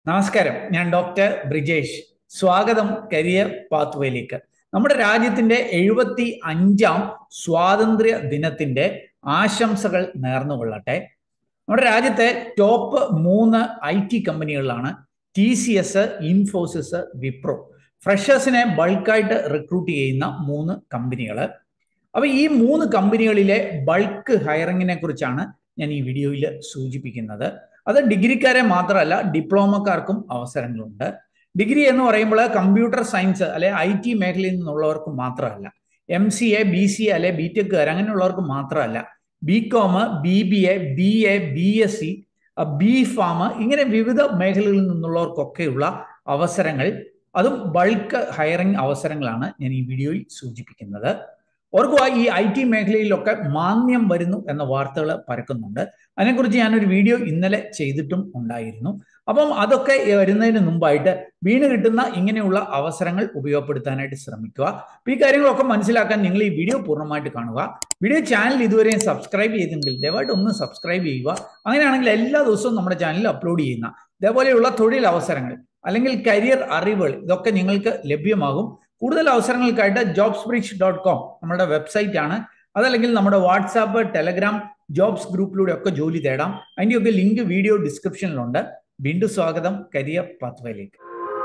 നമസ്കാരം ഞാൻ ഡോക്ടർ ബ്രിജേഷ് സ്വാഗതം കരിയർ പാത്വേയിലേക്ക് നമ്മുടെ രാജ്യത്തിന്റെ എഴുപത്തി അഞ്ചാം സ്വാതന്ത്ര്യ ദിനത്തിന്റെ ആശംസകൾ നേർന്നുകൊള്ളട്ടെ നമ്മുടെ രാജ്യത്തെ ടോപ്പ് മൂന്ന് ഐ ടി കമ്പനികളിലാണ് T C S Infosys Wipro ഫ്രഷേഴ്സിനെ ബൾക്കായിട്ട് റിക്രൂട്ട് ചെയ്യുന്ന മൂന്ന് കമ്പനികൾ അപ്പൊ ഈ മൂന്ന് കമ്പനികളിലെ ബൾക്ക് ഹയറിങ്ങിനെ കുറിച്ചാണ് ഞാൻ ഈ വീഡിയോയിൽ സൂചിപ്പിക്കുന്നത് അത് ഡിഗ്രിക്കാരെ മാത്രമല്ല ഡിപ്ലോമക്കാർക്കും അവസരങ്ങളുണ്ട് ഡിഗ്രി എന്ന് പറയുമ്പോൾ കമ്പ്യൂട്ടർ സയൻസ് അല്ലെ ഐ ടി മേഖലയിൽ നിന്നുള്ളവർക്ക് മാത്രമല്ല M C A B C A അല്ലെ ബി ടെക്കുകാർ അങ്ങനെയുള്ളവർക്ക് മാത്രമല്ല B com B B A B A B S C B pharm ഇങ്ങനെ വിവിധ മേഖലകളിൽ നിന്നുള്ളവർക്കൊക്കെയുള്ള അവസരങ്ങൾ അതും ബൾക്ക് ഹയറിംഗ് അവസരങ്ങളാണ് ഞാൻ ഈ വീഡിയോയിൽ സൂചിപ്പിക്കുന്നത് ഓർക്കുക ഈ ഐ ടി മേഖലയിലൊക്കെ മാന്യം വരുന്നു എന്ന വാർത്തകൾ പരക്കുന്നുണ്ട് അതിനെക്കുറിച്ച് ഞാനൊരു വീഡിയോ ഇന്നലെ ചെയ്തിട്ടും ഉണ്ടായിരുന്നു അപ്പം അതൊക്കെ വരുന്നതിന് മുമ്പായിട്ട് വീണ് കിട്ടുന്ന ഇങ്ങനെയുള്ള അവസരങ്ങൾ ഉപയോഗപ്പെടുത്താനായിട്ട് ശ്രമിക്കുക അപ്പൊ ഈ കാര്യങ്ങളൊക്കെ മനസ്സിലാക്കാൻ നിങ്ങൾ ഈ വീഡിയോ പൂർണ്ണമായിട്ട് കാണുക വീഡിയോ ചാനൽ ഇതുവരെയും സബ്സ്ക്രൈബ് ചെയ്തിട്ടുണ്ടെങ്കിൽ ദയവായിട്ട് ഒന്ന് സബ്സ്ക്രൈബ് ചെയ്യുക അങ്ങനെയാണെങ്കിൽ എല്ലാ ദിവസവും നമ്മുടെ ചാനലിൽ അപ്ലോഡ് ചെയ്യുന്ന ഇതേപോലെയുള്ള തൊഴിൽ അവസരങ്ങൾ അല്ലെങ്കിൽ കരിയർ അറിവുകൾ ഇതൊക്കെ നിങ്ങൾക്ക് ലഭ്യമാകും കൂടുതൽ അവസരങ്ങൾക്കായിട്ട് ജോബ്സ് ബ്രിഡ്ജ് ഡോട്ട് കോം നമ്മുടെ വെബ്സൈറ്റ് ആണ് അതല്ലെങ്കിൽ നമ്മുടെ വാട്സാപ്പ് ടെലഗ്രാം ജോബ്സ് ഗ്രൂപ്പിലൂടെ ഒക്കെ ജോലി തേടാം അതിൻ്റെയൊക്കെ ലിങ്ക് വീഡിയോ ഡിസ്ക്രിപ്ഷനിലുണ്ട് വീണ്ടും സ്വാഗതം കരിയർ പാത്വയിലേക്ക്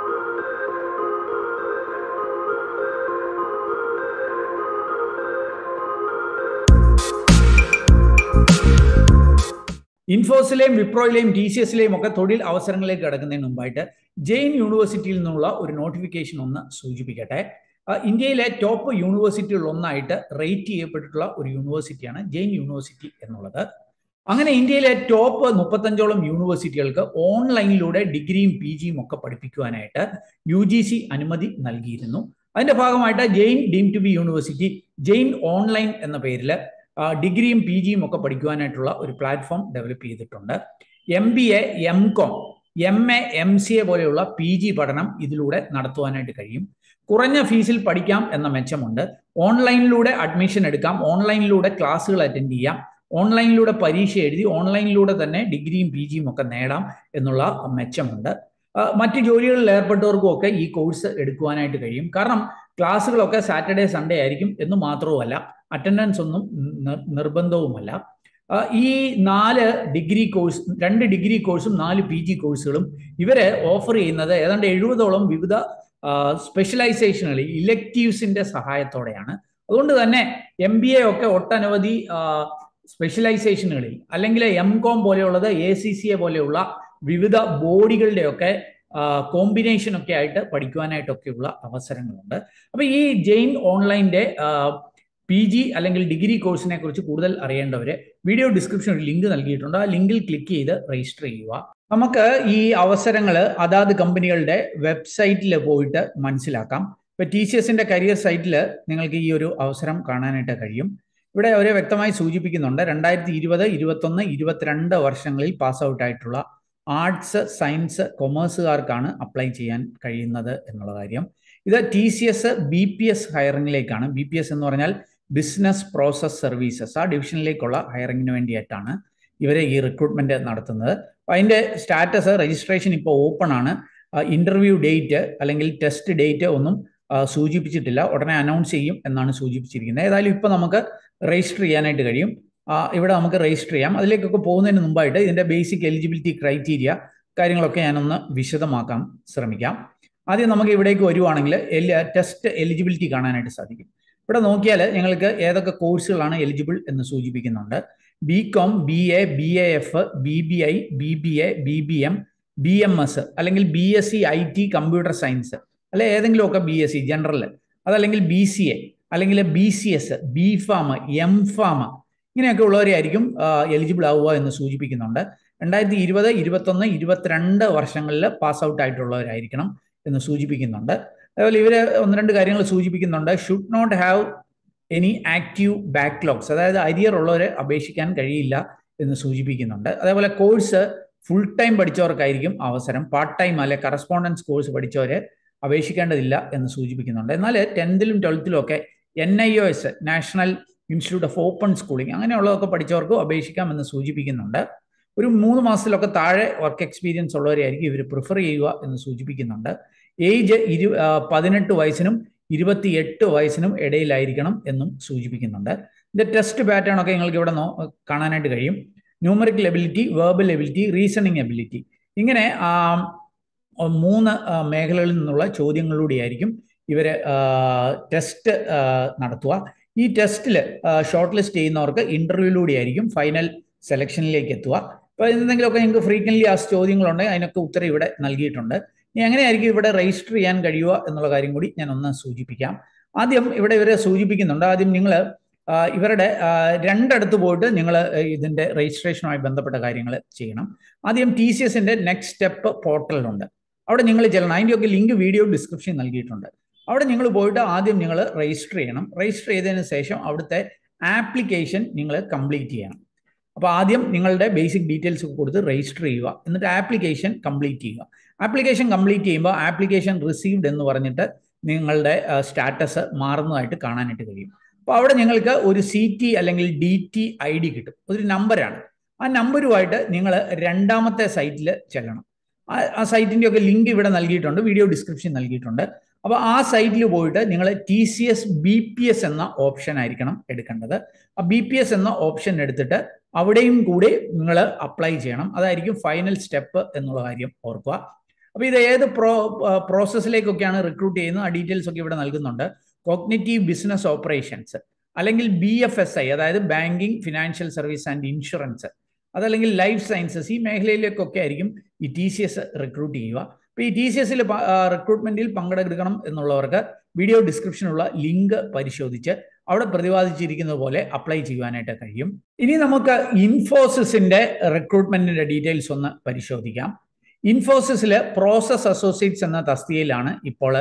ഇൻഫോസിലെയും വിപ്രോയിലെയും ടി സി എസിലെയും ഒക്കെ തൊഴിൽ അവസരങ്ങളിലേക്ക് കിടക്കുന്നതിന് മുമ്പായിട്ട് ജെയിൻ യൂണിവേഴ്സിറ്റിയിൽ നിന്നുള്ള ഒരു നോട്ടിഫിക്കേഷൻ ഒന്ന് സൂചിപ്പിക്കട്ടെ ഇന്ത്യയിലെ ടോപ്പ് യൂണിവേഴ്സിറ്റികളിൽ ഒന്നായിട്ട് റേറ്റ് ചെയ്യപ്പെട്ടിട്ടുള്ള ഒരു യൂണിവേഴ്സിറ്റിയാണ് ജെയിൻ യൂണിവേഴ്സിറ്റി എന്നുള്ളത് അങ്ങനെ ഇന്ത്യയിലെ ടോപ്പ് മുപ്പത്തഞ്ചോളം യൂണിവേഴ്സിറ്റികൾക്ക് ഓൺലൈനിലൂടെ ഡിഗ്രിയും പി ജിയും ഒക്കെ പഠിപ്പിക്കുവാനായിട്ട് യു ജി സി അനുമതി നൽകിയിരുന്നു അതിന്റെ ഭാഗമായിട്ട് Jain deemed to be university Jain online എന്ന പേരിൽ ഡിഗ്രിയും പി ജിയും ഒക്കെ പഠിക്കുവാനായിട്ടുള്ള ഒരു പ്ലാറ്റ്ഫോം ഡെവലപ്പ് ചെയ്തിട്ടുണ്ട് M B A M com M A M C A പോലെയുള്ള പി ജി പഠനം ഇതിലൂടെ നടത്തുവാനായിട്ട് കഴിയും കുറഞ്ഞ ഫീസിൽ പഠിക്കാം എന്ന മെച്ചമുണ്ട് ഓൺലൈനിലൂടെ അഡ്മിഷൻ എടുക്കാം ഓൺലൈനിലൂടെ ക്ലാസ്സുകൾ അറ്റൻഡ് ചെയ്യാം ഓൺലൈനിലൂടെ പരീക്ഷ എഴുതി ഓൺലൈനിലൂടെ തന്നെ ഡിഗ്രിയും പി ജിയും ഒക്കെ നേടാം എന്നുള്ള മെച്ചമുണ്ട് മറ്റ് ജോലികളിൽ ഏർപ്പെട്ടവർക്കും ഒക്കെ ഈ കോഴ്സ് എടുക്കുവാനായിട്ട് കഴിയും കാരണം ക്ലാസ്സുകളൊക്കെ സാറ്റർഡേ സൺഡേ ആയിരിക്കും എന്ന് മാത്രവുമല്ല അറ്റൻഡൻസ് ഒന്നും നിർബന്ധവുമല്ല ഈ നാല് ഡിഗ്രി കോഴ്സ് രണ്ട് ഡിഗ്രി കോഴ്സും നാല് പി ജി കോഴ്സുകളും ഇവര് ഓഫർ ചെയ്യുന്നത് ഏതാണ്ട് എഴുപതോളം വിവിധ സ്പെഷ്യലൈസേഷനുകൾ ഇലക്റ്റീവ്സിന്റെ സഹായത്തോടെയാണ് അതുകൊണ്ട് തന്നെ എം ബി എ ഒക്കെ ഒട്ടനവധി സ്പെഷ്യലൈസേഷനുകളിൽ അല്ലെങ്കിൽ എം കോം പോലെയുള്ളത് എ സി സി എ പോലെയുള്ള വിവിധ ബോഡികളുടെയൊക്കെ കോമ്പിനേഷൻ ഒക്കെ ആയിട്ട് പഠിക്കുവാനായിട്ടൊക്കെയുള്ള അവസരങ്ങളുണ്ട് അപ്പൊ ഈ ജെയിൻ ഓൺലൈൻ്റെ പി ജി അല്ലെങ്കിൽ ഡിഗ്രി കോഴ്സിനെ കുറിച്ച് കൂടുതൽ അറിയേണ്ടവര് വീഡിയോ ഡിസ്ക്രിപ്ഷനിൽ ലിങ്ക് നൽകിയിട്ടുണ്ട് ആ ലിങ്കിൽ ക്ലിക്ക് ചെയ്ത് രജിസ്റ്റർ ചെയ്യുക നമുക്ക് ഈ അവസരങ്ങൾ അതാത് കമ്പനികളുടെ വെബ്സൈറ്റിൽ പോയിട്ട് മനസ്സിലാക്കാം ഇപ്പൊ ടി സി എസിന്റെ കരിയർ സൈറ്റിൽ നിങ്ങൾക്ക് ഈ ഒരു അവസരം കാണാനായിട്ട് കഴിയും ഇവിടെ അവർ വ്യക്തമായി സൂചിപ്പിക്കുന്നുണ്ട് രണ്ടായിരത്തി ഇരുപത് ഇരുപത്തൊന്ന് ഇരുപത്തിരണ്ട് വർഷങ്ങളിൽ പാസ് ഔട്ട് ആയിട്ടുള്ള ആർട്സ് സയൻസ് കൊമേഴ്സുകാർക്കാണ് അപ്ലൈ ചെയ്യാൻ കഴിയുന്നത് എന്നുള്ള കാര്യം ഇത് T C S B P S ഹയറിംഗിലേക്കാണ് ബി പി എസ് എന്ന് പറഞ്ഞാൽ ബിസിനസ് പ്രോസസ് സർവീസസ് ആ ഡിവിഷനിലേക്കുള്ള ഹയറിംഗിന് വേണ്ടിയിട്ടാണ് ഇവരെ ഈ റിക്രൂട്ട്മെന്റ് നടത്തുന്നത് അപ്പോൾ അതിന്റെ സ്റ്റാറ്റസ് രജിസ്ട്രേഷൻ ഇപ്പോൾ ഓപ്പൺ ആണ് ഇന്റർവ്യൂ ഡേറ്റ് അല്ലെങ്കിൽ ടെസ്റ്റ് ഡേറ്റ് ഒന്നും സൂചിപ്പിച്ചിട്ടില്ല ഉടനെ അനൗൺസ് ചെയ്യും എന്നാണ് സൂചിപ്പിച്ചിരിക്കുന്നത് ഏതായാലും ഇപ്പോൾ നമുക്ക് രജിസ്റ്റർ ചെയ്യാനായിട്ട് കഴിയും ഇവിടെ നമുക്ക് രജിസ്റ്റർ ചെയ്യാം അതിലേക്കൊക്കെ പോകുന്നതിന് മുമ്പായിട്ട് ഇതിന്റെ ബേസിക് എലിജിബിലിറ്റി ക്രൈറ്റീരിയ കാര്യങ്ങളൊക്കെ ഞാനൊന്ന് വിശദമാക്കാൻ ശ്രമിക്കാം ആദ്യം നമുക്ക് ഇവിടേക്ക് വരുവാണെങ്കിൽ ടെസ്റ്റ് എലിജിബിലിറ്റി കാണാനായിട്ട് സാധിക്കും ഇവിടെ നോക്കിയാൽ ഞങ്ങൾക്ക് ഏതൊക്കെ കോഴ്സുകളാണ് എലിജിബിൾ എന്ന് സൂചിപ്പിക്കുന്നുണ്ട് B com B A B A F B B I B B A B B M B M S അല്ലെങ്കിൽ B S C I T computer science അല്ലെ ഏതെങ്കിലുമൊക്കെ ബി എസ് സി ജനറൽ അതല്ലെങ്കിൽ B C A അല്ലെങ്കിൽ B C S B pharm M pharm ഇങ്ങനെയൊക്കെ ഉള്ളവരെയായിരിക്കും eligible ആവുക എന്ന് സൂചിപ്പിക്കുന്നുണ്ട് രണ്ടായിരത്തി ഇരുപത് ഇരുപത്തൊന്ന് ഇരുപത്തിരണ്ട് വർഷങ്ങളിൽ പാസ് ഔട്ട് ആയിട്ടുള്ളവരായിരിക്കണം എന്ന് സൂചിപ്പിക്കുന്നുണ്ട് അതുപോലെ ഇവർ ഒന്ന് രണ്ട് കാര്യങ്ങൾ സൂചിപ്പിക്കുന്നുണ്ട് should not have any active backlogs അതായത് അരിയർ ഉള്ളവരെ അപേക്ഷിക്കാൻ കഴിയില്ല എന്ന് സൂചിപ്പിക്കുന്നുണ്ട് അതേപോലെ കോഴ്സ് ഫുൾ ടൈം പഠിച്ചവർക്കായിരിക്കും അവസരം പാർട്ട് ടൈം അല്ലെ കറസ്പോണ്ടൻസ് കോഴ്സ് പഠിച്ചവരെ അപേക്ഷിക്കേണ്ടതില്ല എന്ന് സൂചിപ്പിക്കുന്നുണ്ട് എന്നാൽ ടെൻത്തിലും ട്വൽത്തിലും ഒക്കെ N I O S national institute of open schooling അങ്ങനെയുള്ളതൊക്കെ പഠിച്ചവർക്കും അപേക്ഷിക്കാമെന്ന് സൂചിപ്പിക്കുന്നുണ്ട് ഒരു മൂന്ന് മാസത്തിലൊക്കെ താഴെ വർക്ക് എക്സ്പീരിയൻസ് ഉള്ളവരെയായിരിക്കും ഇവർ പ്രിഫർ ചെയ്യുക എന്ന് സൂചിപ്പിക്കുന്നുണ്ട് ഏജ് ഇരു പതിനെട്ട് വയസ്സിനും ഇരുപത്തിയെട്ട് വയസ്സിനും ഇടയിലായിരിക്കണം എന്നും സൂചിപ്പിക്കുന്നുണ്ട് ഇതിന്റെ ടെസ്റ്റ് പാറ്റേൺ ഒക്കെ നിങ്ങൾക്ക് ഇവിടെ കാണാനായിട്ട് കഴിയും numerical ability verbal ability reasoning ability ഇങ്ങനെ മൂന്ന് മേഖലകളിൽ നിന്നുള്ള ചോദ്യങ്ങളിലൂടെയായിരിക്കും ഇവർ ടെസ്റ്റ് നടത്തുക ഈ ടെസ്റ്റിൽ ഷോർട്ട് ലിസ്റ്റ് ചെയ്യുന്നവർക്ക് ഇന്റർവ്യൂയിലൂടെ ആയിരിക്കും ഫൈനൽ സെലക്ഷനിലേക്ക് എത്തുക അപ്പോൾ എന്തെങ്കിലുമൊക്കെ നിങ്ങൾക്ക് ഫ്രീക്വൻലി ആ ചോദ്യങ്ങളുണ്ടെങ്കിൽ അതിനൊക്കെ ഉത്തരം ഇവിടെ നൽകിയിട്ടുണ്ട് ഇനി എങ്ങനെയായിരിക്കും ഇവിടെ രജിസ്റ്റർ ചെയ്യാൻ കഴിയുക എന്നുള്ള കാര്യം കൂടി ഞാൻ ഒന്ന് സൂചിപ്പിക്കാം ആദ്യം ഇവിടെ ഇവരെ സൂചിപ്പിക്കുന്നുണ്ട് ആദ്യം നിങ്ങൾ ഇവരുടെ രണ്ടിടത്ത് പോയിട്ട് നിങ്ങൾ ഇതിന്റെ രജിസ്ട്രേഷനുമായി ബന്ധപ്പെട്ട കാര്യങ്ങൾ ചെയ്യണം ആദ്യം ടി സി എസിന്റെ നെക്സ്റ്റ് സ്റ്റെപ്പ് പോർട്ടലിലുണ്ട് അവിടെ നിങ്ങൾ ചെല്ലണം അതിൻ്റെയൊക്കെ ലിങ്ക് വീഡിയോ ഡിസ്ക്രിപ്ഷൻ നൽകിയിട്ടുണ്ട് അവിടെ നിങ്ങൾ പോയിട്ട് ആദ്യം നിങ്ങൾ രജിസ്റ്റർ ചെയ്യണം രജിസ്റ്റർ ചെയ്തതിന് ശേഷം അവിടുത്തെ ആപ്ലിക്കേഷൻ നിങ്ങൾ കംപ്ലീറ്റ് ചെയ്യണം അപ്പോൾ ആദ്യം നിങ്ങളുടെ ബേസിക് ഡീറ്റെയിൽസ് കൊടുത്ത് രജിസ്റ്റർ ചെയ്യുക എന്നിട്ട് ആപ്ലിക്കേഷൻ കംപ്ലീറ്റ് ചെയ്യുക ആപ്ലിക്കേഷൻ കംപ്ലീറ്റ് ചെയ്യുമ്പോൾ ആപ്ലിക്കേഷൻ റിസീവ്ഡ് എന്ന് പറഞ്ഞിട്ട് നിങ്ങളുടെ സ്റ്റാറ്റസ് മാറുന്നതായിട്ട് കാണാനായിട്ട് കഴിയും അപ്പോൾ അവിടെ നിങ്ങൾക്ക് ഒരു സി ടി അല്ലെങ്കിൽ ഡി ടി ഐ ഡി കിട്ടും ഒരു നമ്പറാണ് ആ നമ്പറുമായിട്ട് നിങ്ങൾ രണ്ടാമത്തെ സൈറ്റിൽ ചെല്ലണം ആ സൈറ്റിൻ്റെ ഒക്കെ ലിങ്ക് ഇവിടെ നൽകിയിട്ടുണ്ട് വീഡിയോ ഡിസ്ക്രിപ്ഷൻ നൽകിയിട്ടുണ്ട് അപ്പോൾ ആ സൈറ്റിൽ പോയിട്ട് നിങ്ങൾ T C S B P S എന്ന ഓപ്ഷൻ ആയിരിക്കണം എടുക്കേണ്ടത് ആ ബി പി എസ് എന്ന ഓപ്ഷൻ എടുത്തിട്ട് അവിടെയും കൂടി നിങ്ങൾ അപ്ലൈ ചെയ്യണം അതായിരിക്കും ഫൈനൽ സ്റ്റെപ്പ് എന്നുള്ള കാര്യം ഓർക്കുക അപ്പോൾ ഇത് ഏത് പ്രോ പ്രോസസ്സിലേക്കൊക്കെയാണ് റിക്രൂട്ട് ചെയ്യുന്നത് ആ ഡീറ്റെയിൽസ് ഒക്കെ ഇവിടെ നൽകുന്നുണ്ട് കോഗ്നേറ്റീവ് ബിസിനസ് ഓപ്പറേഷൻസ് അല്ലെങ്കിൽ ബി എഫ് എസ് ഐ അതായത് banking financial service and insurance അതല്ലെങ്കിൽ ലൈഫ് സയൻസസ് ഈ മേഖലയിലേക്കൊക്കെ ആയിരിക്കും ഈ ടി സി എസ് റിക്രൂട്ട് ചെയ്യുക അപ്പോൾ ഈ ടി സി എസിൽ റിക്രൂട്ട്മെന്റിൽ പങ്കെടുക്കണം എന്നുള്ളവർക്ക് വീഡിയോ ഡിസ്ക്രിപ്ഷനുള്ള ലിങ്ക് പരിശോധിച്ച് അവിടെ പ്രതിപാദിച്ചിരിക്കുന്നത് പോലെ അപ്ലൈ ചെയ്യുവാനായിട്ട് കഴിയും ഇനി നമുക്ക് ഇൻഫോസിസിന്റെ റിക്രൂട്ട്മെന്റിന്റെ ഡീറ്റെയിൽസ് ഒന്ന് പരിശോധിക്കാം ഇൻഫോസിസിൽ പ്രോസസ് അസോസിയേറ്റ്സ് എന്ന തസ്തികയിലാണ് ഇപ്പോൾ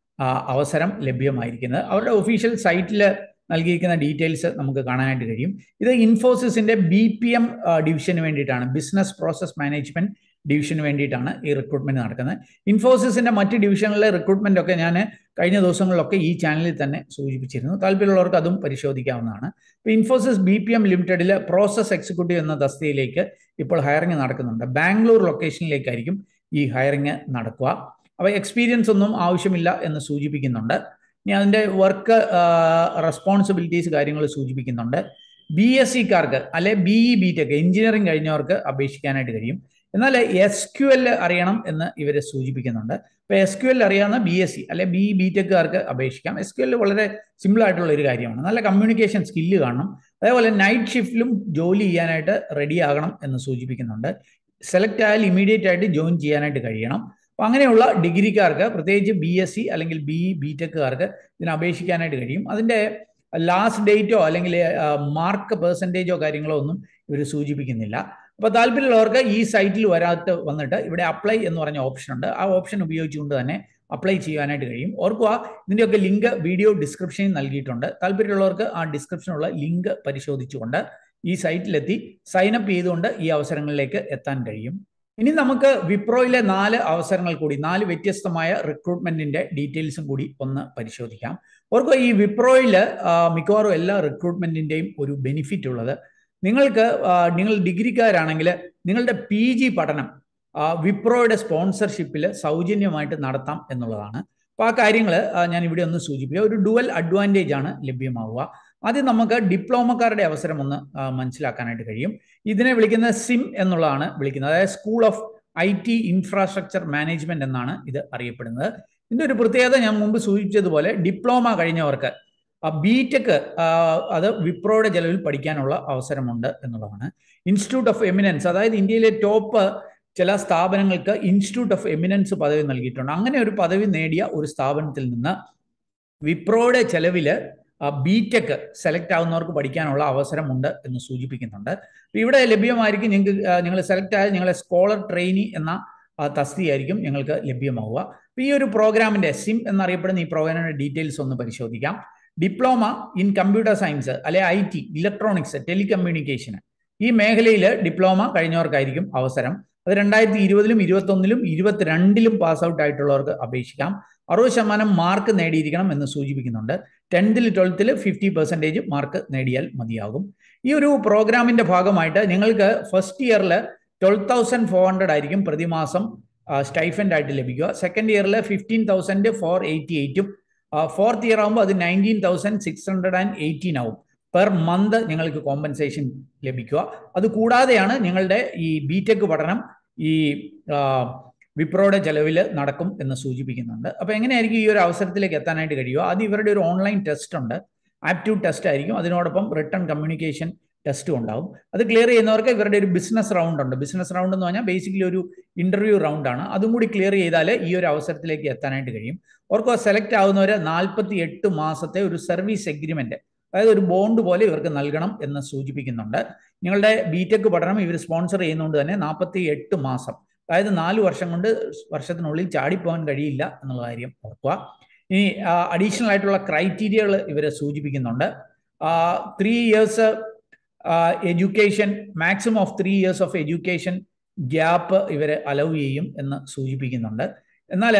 അവസരം ലഭ്യമായിരിക്കുന്നത് അവരുടെ ഒഫീഷ്യൽ സൈറ്റിൽ നൽകിയിരിക്കുന്ന ഡീറ്റെയിൽസ് നമുക്ക് കാണാനായിട്ട് കഴിയും ഇത് ഇൻഫോസിസിന്റെ ബി പി എം ഡിവിഷന് വേണ്ടിയിട്ടാണ് ബിസിനസ് പ്രോസസ് മാനേജ്മെന്റ് ഡിവിഷന് വേണ്ടിയിട്ടാണ് ഈ റിക്രൂട്ട്മെന്റ് നടക്കുന്നത് ഇൻഫോസിസിന്റെ മറ്റ് ഡിവിഷനിലെ റിക്രൂട്ട്മെന്റ് ഒക്കെ ഞാൻ കഴിഞ്ഞ ദിവസങ്ങളിലൊക്കെ ഈ ചാനലിൽ തന്നെ സൂചിപ്പിച്ചിരുന്നു താല്പര്യമുള്ളവർക്ക് അതും പരിശോധിക്കാവുന്നതാണ് ഇപ്പോൾ ഇൻഫോസിസ് ബി പി എം ലിമിറ്റഡിൽ പ്രോസസ് എക്സിക്യൂട്ടീവ് എന്ന തസ്തികയിലേക്ക് ഇപ്പോൾ ഹയറിംഗ് നടക്കുന്നുണ്ട് ബാംഗ്ലൂർ ലൊക്കേഷനിലേക്കായിരിക്കും ഈ ഹയറിംഗ് നടക്കുക അപ്പോൾ എക്സ്പീരിയൻസ് ഒന്നും ആവശ്യമില്ല എന്ന് സൂചിപ്പിക്കുന്നുണ്ട് ഇനി അതിൻ്റെ വർക്ക് റെസ്പോൺസിബിലിറ്റീസ് കാര്യങ്ങൾ സൂചിപ്പിക്കുന്നുണ്ട് ബി എസ് സിക്കാർക്ക് അല്ലെ B E B tech engineering കഴിഞ്ഞവർക്ക് അപേക്ഷിക്കാനായിട്ട് കഴിയും എന്നാൽ എസ് ക്യു എൽ അറിയണം എന്ന് ഇവരെ സൂചിപ്പിക്കുന്നുണ്ട് ഇപ്പോൾ എസ് ക്യു എൽ അറിയാവുന്ന ബി എസ് സി അല്ലെ ബി ബി ടെക്കുകാർക്ക് അപേക്ഷിക്കാം എസ് ക്യു എൽ വളരെ സിമ്പിൾ ആയിട്ടുള്ള ഒരു കാര്യമാണ് നല്ല കമ്മ്യൂണിക്കേഷൻ സ്കില്ല് കാണണം അതേപോലെ നൈറ്റ് ഷിഫ്റ്റിലും ജോലി ചെയ്യാനായിട്ട് റെഡി ആകണം എന്ന് സൂചിപ്പിക്കുന്നുണ്ട് സെലക്ട് ആയാൽ ഇമീഡിയറ്റ് ആയിട്ട് ജോയിൻ ചെയ്യാനായിട്ട് കഴിയണം അപ്പം അങ്ങനെയുള്ള ഡിഗ്രിക്കാർക്ക് പ്രത്യേകിച്ച് ബി എസ് സി അല്ലെങ്കിൽ ബി ബി ടെക്കുകാർക്ക് ഇതിന് അപേക്ഷിക്കാനായിട്ട് കഴിയും അതിൻ്റെ ലാസ്റ്റ് ഡേറ്റോ അല്ലെങ്കിൽ മാർക്ക് പെർസെൻറ്റേജോ കാര്യങ്ങളോ ഒന്നും ഇവർ സൂചിപ്പിക്കുന്നില്ല അപ്പോൾ താല്പര്യമുള്ളവർക്ക് ഈ സൈറ്റിൽ വരാത്ത വന്നിട്ട് ഇവിടെ അപ്ലൈ എന്ന് പറഞ്ഞ ഓപ്ഷൻ ഉണ്ട് ആ ഓപ്ഷൻ ഉപയോഗിച്ചുകൊണ്ട് തന്നെ അപ്ലൈ ചെയ്യാനായിട്ട് കഴിയും ഓർക്കുക ഇതിൻ്റെയൊക്കെ ലിങ്ക് വീഡിയോ ഡിസ്ക്രിപ്ഷനിൽ നൽകിയിട്ടുണ്ട് താല്പര്യമുള്ളവർക്ക് ആ ഡിസ്ക്രിപ്ഷനുള്ള ലിങ്ക് പരിശോധിച്ചുകൊണ്ട് ഈ സൈറ്റിലെത്തി സൈനപ്പ് ചെയ്തുകൊണ്ട് ഈ അവസരങ്ങളിലേക്ക് എത്താൻ കഴിയും ഇനി നമുക്ക് വിപ്രോയിലെ നാല് അവസരങ്ങൾ കൂടി നാല് വ്യത്യസ്തമായ റിക്രൂട്ട്മെന്റിന്റെ ഡീറ്റെയിൽസും കൂടി ഒന്ന് പരിശോധിക്കാം ഓർക്കുക ഈ വിപ്രോയിൽ മിക്കവാറും എല്ലാ റിക്രൂട്ട്മെന്റിന്റെയും ഒരു ബെനിഫിറ്റ് ഉള്ളത് നിങ്ങൾക്ക് നിങ്ങൾ ഡിഗ്രിക്കാരാണെങ്കിൽ നിങ്ങളുടെ പി ജി പഠനം വിപ്രോയുടെ സ്പോൺസർഷിപ്പിൽ സൗജന്യമായിട്ട് നടത്താം എന്നുള്ളതാണ് അപ്പോൾ ആ കാര്യങ്ങൾ ഞാൻ ഇവിടെ ഒന്ന് സൂചിപ്പിക്കുക ഒരു ഡുവൽ അഡ്വാൻറ്റേജ് ആണ് ലഭ്യമാവുക ആദ്യം നമുക്ക് ഡിപ്ലോമക്കാരുടെ അവസരം ഒന്ന് മനസ്സിലാക്കാനായിട്ട് കഴിയും ഇതിനെ വിളിക്കുന്നത് സിം എന്നുള്ളതാണ് വിളിക്കുന്നത് അതായത് school of I T infrastructure management എന്നാണ് ഇത് അറിയപ്പെടുന്നത് ഇതിന്റെ ഒരു പ്രത്യേകത ഞാൻ മുമ്പ് സൂചിപ്പിച്ചതുപോലെ ഡിപ്ലോമ കഴിഞ്ഞവർക്ക് ബി ടെക് അത് വിപ്രോയുടെ ചെലവിൽ പഠിക്കാനുള്ള അവസരമുണ്ട് എന്നുള്ളതാണ് ഇൻസ്റ്റിറ്റ്യൂട്ട് ഓഫ് എമിനൻസ് അതായത് ഇന്ത്യയിലെ ടോപ്പ് ചില സ്ഥാപനങ്ങൾക്ക് ഇൻസ്റ്റിറ്റ്യൂട്ട് ഓഫ് എമിനൻസ് പദവി നൽകിയിട്ടുണ്ട് അങ്ങനെ ഒരു പദവി നേടിയ ഒരു സ്ഥാപനത്തിൽ നിന്ന് വിപ്രോയുടെ ചെലവിൽ ബി ടെക് സെലക്ട് ആവുന്നവർക്ക് പഠിക്കാനുള്ള അവസരമുണ്ട് എന്ന് സൂചിപ്പിക്കുന്നുണ്ട് ഇവിടെ ലഭ്യമായിരിക്കും നിങ്ങൾക്ക് നിങ്ങൾ സെലക്ട് ആയ നിങ്ങളെ സ്കോളർ ട്രെയിനി എന്ന തസ്തിയായിരിക്കും നിങ്ങൾക്ക് ലഭ്യമാവുക അപ്പോൾ ഈ ഒരു പ്രോഗ്രാമിന്റെ സിം എന്നറിയപ്പെടുന്ന ഈ പ്രോഗ്രാമിന്റെ ഡീറ്റെയിൽസ് ഒന്ന് പരിശോധിക്കാം ഡിപ്ലോമ ഇൻ കമ്പ്യൂട്ടർ സയൻസ് അല്ലെ ഐ ടി ഇലക്ട്രോണിക്സ് ടെലികമ്മ്യൂണിക്കേഷൻ ഈ മേഖലയിൽ ഡിപ്ലോമ കഴിഞ്ഞവർക്കായിരിക്കും അവസരം അത് രണ്ടായിരത്തി ഇരുപതിലും ഇരുപത്തൊന്നിലും ഇരുപത്തിരണ്ടിലും പാസ് ഔട്ട് ആയിട്ടുള്ളവർക്ക് അപേക്ഷിക്കാം അറുപത് ശതമാനം മാർക്ക് നേടിയിരിക്കണം എന്ന് സൂചിപ്പിക്കുന്നുണ്ട് ടെൻത്തിൽ ട്വൽത്തിൽ ഫിഫ്റ്റി പെർസെൻറ്റേജ് മാർക്ക് നേടിയാൽ മതിയാകും ഈ ഒരു പ്രോഗ്രാമിന്റെ ഭാഗമായിട്ട് നിങ്ങൾക്ക് ഫസ്റ്റ് ഇയറിൽ ട്വൽവ് തൗസൻഡ് ഫോർ ഹൺഡ്രഡ് ആയിരിക്കും പ്രതിമാസം സ്റ്റൈഫൻഡ് ആയിട്ട് ലഭിക്കുക സെക്കൻഡ് ഇയറിൽ ഫിഫ്റ്റീൻ തൗസൻഡ് ഫോർ എയ്റ്റി എയ്റ്റും ഫോർത്ത് ഇയർ ആകുമ്പോൾ അത് nineteen thousand six hundred and eighteen ആവും പെർ മന്ത് നിങ്ങൾക്ക് കോമ്പൻസേഷൻ ലഭിക്കുക അത് കൂടാതെയാണ് നിങ്ങളുടെ ഈ ബി ടെക് പഠനം ഈ വിപ്രോയുടെ ചെലവിൽ നടക്കും എന്ന് സൂചിപ്പിക്കുന്നുണ്ട് അപ്പോൾ എങ്ങനെയായിരിക്കും ഈ ഒരു അവസരത്തിലേക്ക് എത്താനായിട്ട് കഴിയുക അത് ഇവരുടെ ഒരു ഓൺലൈൻ ടെസ്റ്റ് ഉണ്ട് ആപ്റ്റ്യൂഡ് ടെസ്റ്റ് ആയിരിക്കും അതിനോടൊപ്പം റിട്ടേൺ കമ്മ്യൂണിക്കേഷൻ ടെസ്റ്റും ഉണ്ടാവും അത് ക്ലിയർ ചെയ്യുന്നവർക്ക് ഇവരുടെ ഒരു ബിസിനസ് റൗണ്ട് ഉണ്ട് ബിസിനസ് റൗണ്ട് എന്ന് പറഞ്ഞാൽ ബേസിക്കലി ഒരു ഇന്റർവ്യൂ റൗണ്ട് ആണ് അതും കൂടി ക്ലിയർ ചെയ്താൽ ഈ ഒരു അവസരത്തിലേക്ക് എത്താനായിട്ട് കഴിയും ഓർക്കോ സെലക്ട് ആവുന്നവർ നാൽപ്പത്തി എട്ട് മാസത്തെ ഒരു സർവീസ് എഗ്രിമെന്റ് അതായത് ഒരു ബോണ്ട് പോലെ ഇവർക്ക് നൽകണം എന്ന് സൂചിപ്പിക്കുന്നുണ്ട് നിങ്ങളുടെ ബിടെക് പഠനം ഇവർ സ്പോൺസർ ചെയ്യുന്നതുകൊണ്ട് തന്നെ നാൽപ്പത്തി എട്ട് മാസം അതായത് നാല് വർഷം കൊണ്ട് വർഷത്തിനുള്ളിൽ ചാടിപ്പോകാൻ കഴിയില്ല എന്നുള്ള കാര്യം ഓർക്കുക ഇനി അഡീഷണൽ ആയിട്ടുള്ള ക്രൈറ്റീരിയകൾ ഇവർ സൂചിപ്പിക്കുന്നുണ്ട് three years education maximum of three years of education gap ഇവർ അലൗ ചെയ്യും എന്ന് സൂചിപ്പിക്കുന്നുണ്ട് എന്നാൽ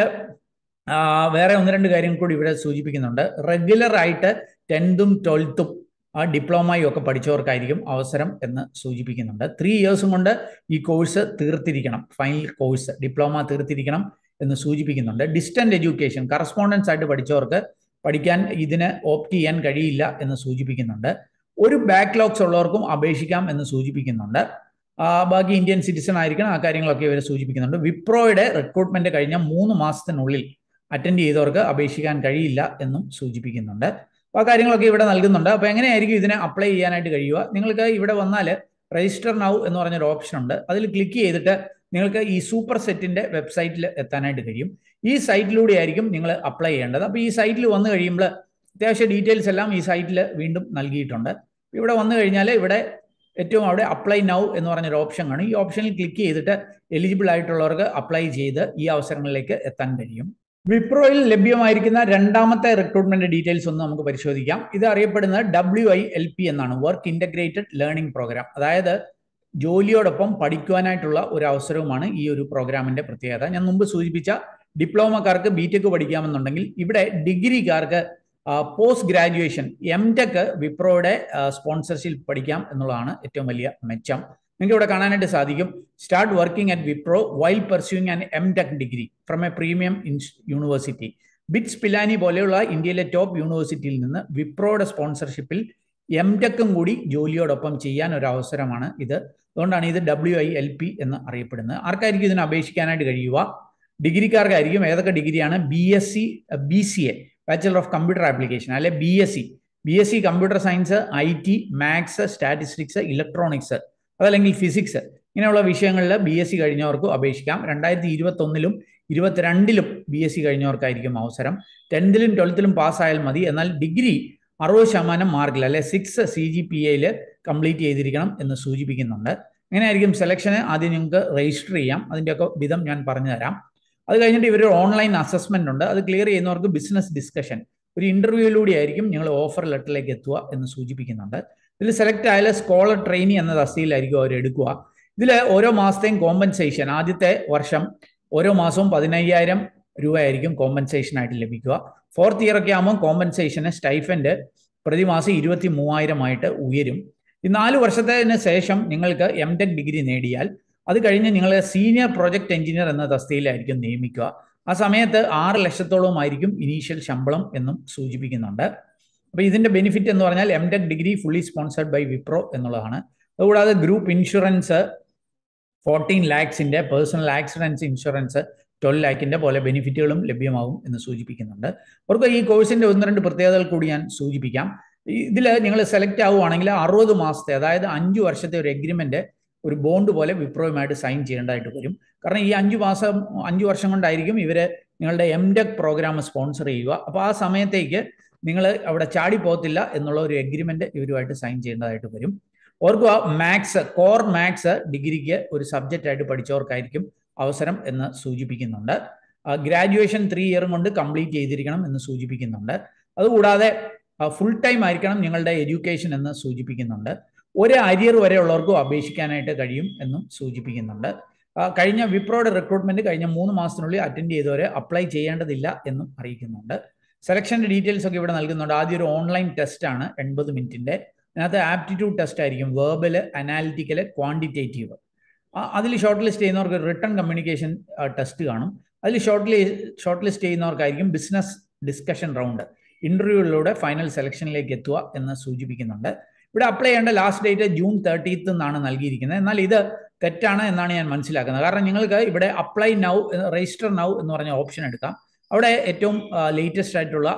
വേറെ ഒന്ന് രണ്ട് കാര്യങ്ങൾ കൂടി ഇവിടെ സൂചിപ്പിക്കുന്നുണ്ട് റെഗുലർ ആയിട്ട് ടെൻത്തും ട്വൽത്തും ആ ഡിപ്ലോമയും ഒക്കെ പഠിച്ചവർക്കായിരിക്കും അവസരം എന്ന് സൂചിപ്പിക്കുന്നുണ്ട് ത്രീ ഇയേഴ്സും കൊണ്ട് ഈ കോഴ്സ് തീർത്തിരിക്കണം ഫൈനൽ കോഴ്സ് ഡിപ്ലോമ തീർത്തിരിക്കണം എന്ന് സൂചിപ്പിക്കുന്നുണ്ട് ഡിസ്റ്റന്റ് എഡ്യൂക്കേഷൻ കറസ്പോണ്ടൻസ് ആയിട്ട് പഠിച്ചവർക്ക് പഠിക്കാൻ ഇതിന് ഓപ്റ്റ് ചെയ്യാൻ കഴിയില്ല എന്ന് സൂചിപ്പിക്കുന്നുണ്ട് ഒരു ബാക്ക്ലോഗ്സ് ഉള്ളവർക്കും അപേക്ഷിക്കാം എന്ന് സൂചിപ്പിക്കുന്നുണ്ട് ബാക്കി ഇന്ത്യൻ സിറ്റിസൺ ആയിരിക്കണം ആ കാര്യങ്ങളൊക്കെ ഇവർ സൂചിപ്പിക്കുന്നുണ്ട് വിപ്രോയുടെ റിക്രൂട്ട്മെന്റ് കഴിഞ്ഞ മൂന്ന് മാസത്തിനുള്ളിൽ അറ്റൻഡ് ചെയ്തവർക്ക് അപേക്ഷിക്കാൻ കഴിയില്ല എന്നും സൂചിപ്പിക്കുന്നുണ്ട് അപ്പോൾ ആ കാര്യങ്ങളൊക്കെ ഇവിടെ നൽകുന്നുണ്ട് അപ്പോൾ എങ്ങനെയായിരിക്കും ഇതിനെ അപ്ലൈ ചെയ്യാനായിട്ട് കഴിയുക നിങ്ങൾക്ക് ഇവിടെ വന്നാൽ രജിസ്റ്റർ നൗ എന്ന് പറഞ്ഞൊരു ഓപ്ഷൻ ഉണ്ട് അതിൽ ക്ലിക്ക് ചെയ്തിട്ട് നിങ്ങൾക്ക് ഈ സൂപ്പർ സെറ്റിന്റെ വെബ്സൈറ്റിൽ എത്താനായിട്ട് കഴിയും ഈ സൈറ്റിലൂടെ ആയിരിക്കും നിങ്ങൾ അപ്ലൈ ചെയ്യേണ്ടത് അപ്പോൾ ഈ സൈറ്റിൽ വന്നു കഴിയുമ്പോൾ അത്യാവശ്യ ഡീറ്റെയിൽസ് എല്ലാം ഈ സൈറ്റിൽ വീണ്ടും നൽകിയിട്ടുണ്ട് ഇവിടെ വന്നു കഴിഞ്ഞാൽ ഇവിടെ ഏറ്റവും അവിടെ അപ്ലൈ നൗ എന്ന് പറഞ്ഞൊരു ഓപ്ഷൻ കാണും ഈ ഓപ്ഷനിൽ ക്ലിക്ക് ചെയ്തിട്ട് എലിജിബിൾ ആയിട്ടുള്ളവർക്ക് അപ്ലൈ ചെയ്ത് ഈ അവസരങ്ങളിലേക്ക് എത്താൻ കഴിയും വിപ്രോയിൽ ലഭ്യമായിരിക്കുന്ന രണ്ടാമത്തെ റിക്രൂട്ട്മെന്റ് ഡീറ്റെയിൽസ് ഒന്ന് നമുക്ക് പരിശോധിക്കാം ഇത് അറിയപ്പെടുന്നത് ഡബ്ല്യു ഐ എൽ പി എന്നാണ് വർക്ക് ഇന്റഗ്രേറ്റഡ് ലേണിംഗ് പ്രോഗ്രാം അതായത് ജോലിയോടൊപ്പം പഠിക്കുവാനായിട്ടുള്ള ഒരു അവസരവുമാണ് ഈ ഒരു പ്രോഗ്രാമിന്റെ പ്രത്യേകത ഞാൻ മുമ്പ് സൂചിപ്പിച്ച ഡിപ്ലോമക്കാർക്ക് ബി ടെക് പഠിക്കാമെന്നുണ്ടെങ്കിൽ ഇവിടെ ഡിഗ്രിക്കാർക്ക് പോസ്റ്റ് ഗ്രാജുവേഷൻ എം ടെക് വിപ്രോയുടെ സ്പോൺസർഷിപ്പ് പഠിക്കാം എന്നുള്ളതാണ് ഏറ്റവും വലിയ മെച്ചം നിങ്ങൾക്ക് ഇവിടെ കാണാനായിട്ട് സാധിക്കും start working at Wipro while pursuing and M tech degree from a premium university BITS Pilani പോലെയുള്ള ഇന്ത്യയിലെ ടോപ്പ് യൂണിവേഴ്സിറ്റിയിൽ നിന്ന് വിപ്രോയുടെ സ്പോൺസർഷിപ്പിൽ എം ടെക്കും കൂടി ജോലിയോടൊപ്പം ചെയ്യാൻ ഒരു അവസരമാണ് ഇത് അതുകൊണ്ടാണ് ഇത് ഡബ്ല്യു ഐ എൽ പി എന്ന് അറിയപ്പെടുന്നത് ആർക്കായിരിക്കും ഇതിന് അപേക്ഷിക്കാനായിട്ട് കഴിയുക ഡിഗ്രിക്കാർക്കായിരിക്കും ഏതൊക്കെ ഡിഗ്രിയാണ് B S C B C A bachelor of computer application അല്ലെ B S C B S C computer science I T maths statistics electronics അതല്ലെങ്കിൽ ഫിസിക്സ് ഇങ്ങനെയുള്ള വിഷയങ്ങളിൽ ബി എസ് സി കഴിഞ്ഞവർക്ക് അപേക്ഷിക്കാം രണ്ടായിരത്തി ഇരുപത്തൊന്നിലും ഇരുപത്തിരണ്ടിലും ബി എസ് സി കഴിഞ്ഞവർക്കായിരിക്കും അവസരം ടെൻത്തിലും ട്വൽത്തിലും പാസ്സായാൽ മതി എന്നാൽ ഡിഗ്രി അറുപത് ശതമാനം മാർക്കിൽ അല്ലെ സിക്സ് സി ജി പി എയിൽ കംപ്ലീറ്റ് ചെയ്തിരിക്കണം എന്ന് സൂചിപ്പിക്കുന്നുണ്ട് എങ്ങനെയായിരിക്കും സെലക്ഷന് ആദ്യം നിങ്ങൾക്ക് രജിസ്റ്റർ ചെയ്യാം അതിൻ്റെയൊക്കെ വിധം ഞാൻ പറഞ്ഞു തരാം അത് കഴിഞ്ഞിട്ട് ഇവരൊരു ഓൺലൈൻ അസസ്മെന്റ് ഉണ്ട് അത് ക്ലിയർ ചെയ്യുന്നവർക്ക് ബിസിനസ് ഡിസ്കഷൻ ഒരു ഇന്റർവ്യൂയിലൂടെ ആയിരിക്കും നിങ്ങൾ ഓഫർ ലെറ്ററിലേക്ക് എത്തുക എന്ന് സൂചിപ്പിക്കുന്നുണ്ട് ഇതിൽ സെലക്ട് ആയാൽ സ്കോളർ ട്രെയിനി എന്ന തസ്തിയിലായിരിക്കും അവർ എടുക്കുക ഇതിൽ ഓരോ മാസത്തെയും കോമ്പൻസേഷൻ ആദ്യത്തെ വർഷം ഓരോ മാസവും പതിനയ്യായിരം രൂപയായിരിക്കും കോമ്പൻസേഷൻ ആയിട്ട് ലഭിക്കുക ഫോർത്ത് ഇയർ ഒക്കെ ആകുമ്പോൾ കോമ്പൻസേഷന് സ്റ്റൈഫൻഡ് പ്രതിമാസം ഇരുപത്തി മൂവായിരം ആയിട്ട് ഉയരും ഈ നാല് വർഷത്തിന് ശേഷം നിങ്ങൾക്ക് എം ടെക് ഡിഗ്രി നേടിയാൽ അത് കഴിഞ്ഞ് നിങ്ങൾ സീനിയർ പ്രൊജക്ട് എഞ്ചിനീയർ എന്ന തസ്തിയിലായിരിക്കും നിയമിക്കുക ആ സമയത്ത് ആറ് ലക്ഷത്തോളം ആയിരിക്കും ഇനീഷ്യൽ ശമ്പളം എന്നും സൂചിപ്പിക്കുന്നുണ്ട് അപ്പോൾ ഇതിന്റെ ബെനിഫിറ്റ് എന്ന് പറഞ്ഞാൽ M tech degree fully sponsored by Wipro എന്നുള്ളതാണ് അതുകൂടാതെ ഗ്രൂപ്പ് ഇൻഷുറൻസ് ഫോർട്ടീൻ ലാക്സിന്റെ പേഴ്സണൽ ആക്സിഡൻസ് ഇൻഷുറൻസ് ട്വൽവ് ലാക്കിന്റെ പോലെ ബെനിഫിറ്റുകളും ലഭ്യമാകും എന്ന് സൂചിപ്പിക്കുന്നുണ്ട് അവർക്ക് ഈ കോഴ്സിന്റെ ഒന്ന് രണ്ട് പ്രത്യേകതകൾ കൂടി ഞാൻ സൂചിപ്പിക്കാം ഇതിൽ നിങ്ങൾ സെലക്ട് ആവുകയാണെങ്കിൽ അറുപത് മാസത്തെ അതായത് അഞ്ചു വർഷത്തെ ഒരു എഗ്രിമെന്റ് ഒരു ബോണ്ട് പോലെ വിപ്രോയുമായിട്ട് സൈൻ ചെയ്യേണ്ടതായിട്ട് വരും കാരണം ഈ അഞ്ചു മാസം അഞ്ചു വർഷം കൊണ്ടായിരിക്കും ഇവര് നിങ്ങളുടെ എം ടെക് പ്രോഗ്രാം സ്പോൺസർ ചെയ്യുക അപ്പോൾ ആ സമയത്തേക്ക് നിങ്ങൾ അവിടെ ചാടി പോകത്തില്ല എന്നുള്ള ഒരു എഗ്രിമെന്റ് ഇവരുമായിട്ട് സൈൻ ചെയ്യേണ്ടതായിട്ട് വരും ഓർക്കുക മാത്സ് കോർ മാത്സ് ഡിഗ്രിക്ക് ഒരു സബ്ജക്റ്റ് ആയിട്ട് പഠിച്ചവർക്കായിരിക്കും അവസരം എന്ന് സൂചിപ്പിക്കുന്നുണ്ട് ഗ്രാജുവേഷൻ ത്രീ ഇയറും കൊണ്ട് കംപ്ലീറ്റ് ചെയ്തിരിക്കണം എന്ന് സൂചിപ്പിക്കുന്നുണ്ട് അതുകൂടാതെ ഫുൾ ടൈം ആയിരിക്കണം നിങ്ങളുടെ എഡ്യൂക്കേഷൻ എന്ന് സൂചിപ്പിക്കുന്നുണ്ട് ഒരു അരിയർ വരെ ഉള്ളവർക്കും അപേക്ഷിക്കാനായിട്ട് കഴിയും എന്നും സൂചിപ്പിക്കുന്നുണ്ട് കഴിഞ്ഞ വിപ്രോയുടെ റിക്രൂട്ട്മെന്റ് കഴിഞ്ഞ മൂന്ന് മാസത്തിനുള്ളിൽ അറ്റൻഡ് ചെയ്തവരെ അപ്ലൈ ചെയ്യേണ്ടതില്ല എന്നും അറിയിക്കുന്നുണ്ട് സെലക്ഷൻ്റെ ഡീറ്റെയിൽസ് ഒക്കെ ഇവിടെ നൽകുന്നുണ്ട് ആദ്യം ഒരു ഓൺലൈൻ ടെസ്റ്റ് ആണ് എൺപത് മിനിറ്റിന്റെ അതിനകത്ത് ആപ്റ്റിറ്റ്യൂഡ് ടെസ്റ്റ് ആയിരിക്കും വേർബല് അനാലിറ്റിക്കല് ക്വാണ്ടിറ്റേറ്റീവ് അതിൽ ഷോർട്ട് ലിസ്റ്റ് ചെയ്യുന്നവർക്ക് റിട്ടേൺ കമ്മ്യൂണിക്കേഷൻ ടെസ്റ്റ് കാണും അതിൽ ഷോർട്ട് ലി ഷോർട്ട് ലിസ്റ്റ് ചെയ്യുന്നവർക്കായിരിക്കും ബിസിനസ് ഡിസ്കഷൻ റൗണ്ട് ഇന്റർവ്യൂകളിലൂടെ ഫൈനൽ സെലക്ഷനിലേക്ക് എത്തുക എന്ന് സൂചിപ്പിക്കുന്നുണ്ട് ഇവിടെ അപ്ലൈ ചെയ്യേണ്ട ലാസ്റ്റ് ഡേറ്റ് ജൂൺ തേർട്ടീത്ത് എന്നാണ് നൽകിയിരിക്കുന്നത് എന്നാൽ ഇത് തെറ്റാണ് എന്നാണ് ഞാൻ മനസ്സിലാക്കുന്നത് കാരണം നിങ്ങൾക്ക് ഇവിടെ അപ്ലൈ നൗ രജിസ്റ്റർ നൗ എന്ന് പറഞ്ഞ ഓപ്ഷൻ എടുക്കാം അവിടെ ഏറ്റവും ലേറ്റസ്റ്റ് ആയിട്ടുള്ള